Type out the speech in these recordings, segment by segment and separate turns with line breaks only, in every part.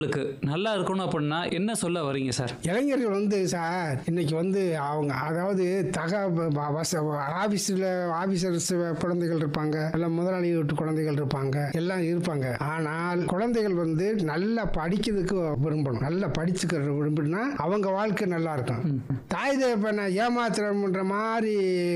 உங்களுக்கு நல்லா இருக்கணும் அப்படின்னா என்ன சொல்ல வரீங்க சார்
இளைஞர்கள் வந்து சார் இன்னைக்கு வந்து அவங்க அதாவது தக வ- வச ஆபீஸில் ஆபீசர்ஸ் குழந்தைகள் இருப்பாங்க இல்லை முதலாளி வீட்டு குழந்தைகள் இருப்பாங்க எல்லாம் இருப்பாங்க ஆனால் குழந்தைகள் வந்து நல்லா படிக்கிறதுக்கு விரும்பணும் நல்லா படிச்சுக்கிற விரும்பினா அவங்க வாழ்க்கை நல்லா இருக்கும் தாய் தகப்பனை ஏமாத்துறன்ற மாதிரி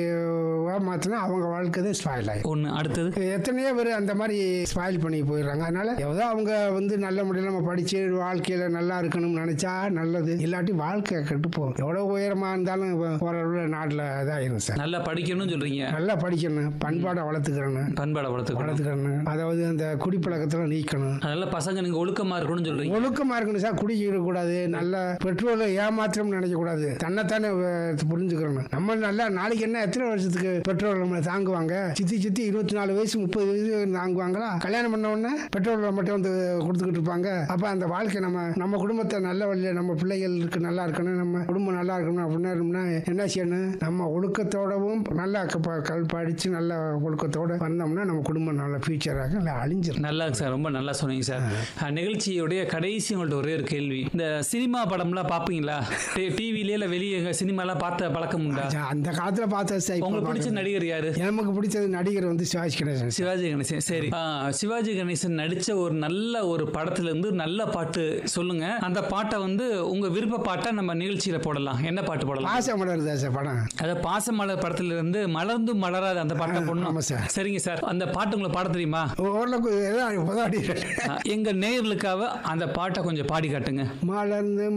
ஏமாத்தினா அவங்க வாழ்க்கை தான் ஸ்பாயில் ஆகும்
ஒன்று அடுத்தது
எத்தனையோ பேர் அந்த மாதிரி ஸ்பாயில் பண்ணி போயிடுறாங்க அதனால ஏதோ அவங்க வந்து நல்ல முறையில் நம்ம படிச்சு வாழ்க்கையில நல்லா இருக்கணும்னு நினைச்சா நல்லது இல்லாட்டி வாழ்க்கை கெட்டு போகும் எவ்வளவு உயரமா இருந்தாலும் ஓரளவு நாட்டில் இதாயிரும் சார்
நல்லா படிக்கணும்னு சொல்றீங்க
நல்லா படிக்கணும் பண்பாடை வளர்த்துக்கிறணும்
பண்பாடை வளர்த்துக்கணும்
வளர்த்துக்கிறணும் அதாவது அந்த குடிப்பழக்கத்தில் நீக்கணும்
அதனால பசங்க நீங்க ஒழுக்கமா இருக்கணும்னு சொல்றீங்க
ஒழுக்கமா இருக்கணும் சார் குடிக்க கூடாது நல்ல பெட்ரோலை ஏமாத்திரம் நினைக்க கூடாது தன்னைத்தானே அஹ், புரிஞ்சுக்கிறணும் நம்ம நல்லா நாளைக்கு என்ன எத்தனை வருஷத்துக்கு பெட்ரோல் நம்மளை தாங்குவாங்க சித்தி சித்தி இருபத்தி நாலு வயசு முப்பது வயசு தாங்குவாங்களா கல்யாணம் பண்ண உடனே பெட்ரோல் மட்டும் வந்து கொடுத்துக்கிட்டு இருப்பாங்க அப்ப அந்த வாழ்க்கை நம்ம நம்ம குடும்பத்தை நல்ல வழியில நம்ம பிள்ளைகளுக்கு நல்லா இருக்கணும் நம்ம குடும்பம் நல்லா இருக்கணும் அப்படின்னா இருக்கணும்னா என்ன செய்யணும் நம்ம ஒழுக்கத்தோடவும் நல்லா க- ப- கல் படிச்சு நல்ல ஒழுக்கத்தோட வந்தோம்னா நம்ம குடும்பம் நல்ல ஃபியூச்சராக இல்லை அழிஞ்சிரும்
நல்லா இருக்கு சார் ரொம்ப நல்லா சொன்னீங்க சார் அஹ், நிகழ்ச்சியுடைய கடைசி உங்கள்ட்ட ஒரே ஒரு கேள்வி இந்த சினிமா படம்லாம் பார்ப்பீங்களா டிவிலேயே இல்லை வெளியே சினிமாலாம் பார்த்த பழக்கம் உண்டா
ஆ, அந்த காலத்துல பார்த்தா சார் இப்ப
உங்களுக்கு பிடிச்ச
பார்க்கறது.
நடிகர் யாரு
எனக்கு பிடிச்சது நடிகர் வந்து சிவாஜி கணேசன் சார்.
சிவாஜி கணேசன் சரி ஆ, சிவாஜி கணேசன் நடிச்ச ஒரு நல்ல ஒரு படத்துல இருந்து நல்ல பாட்டு சொல்லுங்க அந்த பாட்டை வந்து உங்க விருப்ப பாட்டை நம்ம நிகழ்ச்சியில போடலாம் என்ன பாட்டு போடலாம்
பாச மலர் தான் சார் படம்
அத பாசமலர் படத்துல இருந்து மலர்ந்து மலராத அந்த பாட்டை
ஆமா
போடணும்
சார்.
சரிங்க சார் அந்த பாட்டு உங்களுக்கு பாட தெரியுமா
ஓரளவுக்கு ஏதோ உதவாடி
ஆ, எங்க நேயர்களுக்காக அந்த பாட்டை கொஞ்சம் பாடி காட்டுங்க
மலர்ந்து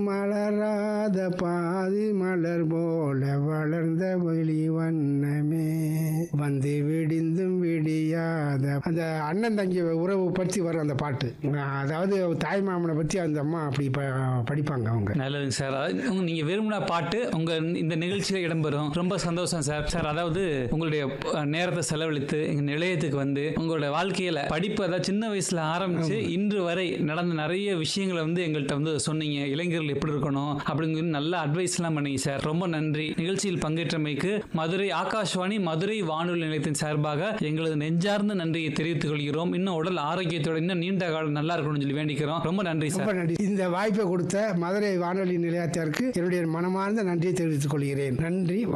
மலராத பாதி மலர் போல வளர்ந்த வெளி வண்ணமே வந்து விடிந்தும் விடியாத அந்த அண்ணன் தங்கி உறவு பற்றி வரும் அந்த பாட்டு அதாவது தாய் மாமனை பற்றி அந்த அம்மா அப்படி ப- படிப்பாங்க அவங்க
நல்லதுங்க சார் அதாவது உங்க- நீங்க விரும்பின பாட்டு உங்க இந்த நிகழ்ச்சியில இடம்பெறும் ரொம்ப சந்தோஷம் சார் சார் அதாவது உங்களுடைய அஹ், நேரத்தை செலவழித்து எங்க நிலையத்துக்கு வந்து உங்களுடைய வாழ்க்கையில படிப்பு அதாவது சின்ன வயசுல ஆரம்பிச்சு இன்று வரை நடந்த நிறைய விஷயங்களை வந்து எங்கள்கிட்ட வந்து சொன்னீங்க இளைஞர்கள் எப்படி இருக்கணும் அப்படிங்கிற நல்ல அட்வைஸ் எல்லாம் பண்ணீங்க சார் ரொம்ப நன்றி நிகழ்ச்சியில் பங்கேற்றமைக்கு மதுரை ஆகாஷ்வாணி மதுரை வானொலி நிலையத்தின் சார்பாக எங்களது நெஞ்சார்ந்த நன்றியை தெரிவித்துக் கொள்கிறோம் இன்னும் உடல் ஆரோக்கியத்தோட இன்னும் நீண்ட காலம் நல்லா இருக்கணும்னு சொல்லி வேண்டிக்கிறோம் ரொம்ப நன்றி சார்
ரொம்ப நன்றி இந்த வாய்ப்பை கொடுத்த மதுரை வானொலி நிலையத்திற்கு என்னுடைய மனமார்ந்த நன்றியை தெரிவித்துக் கொள்கிறேன் நன்றி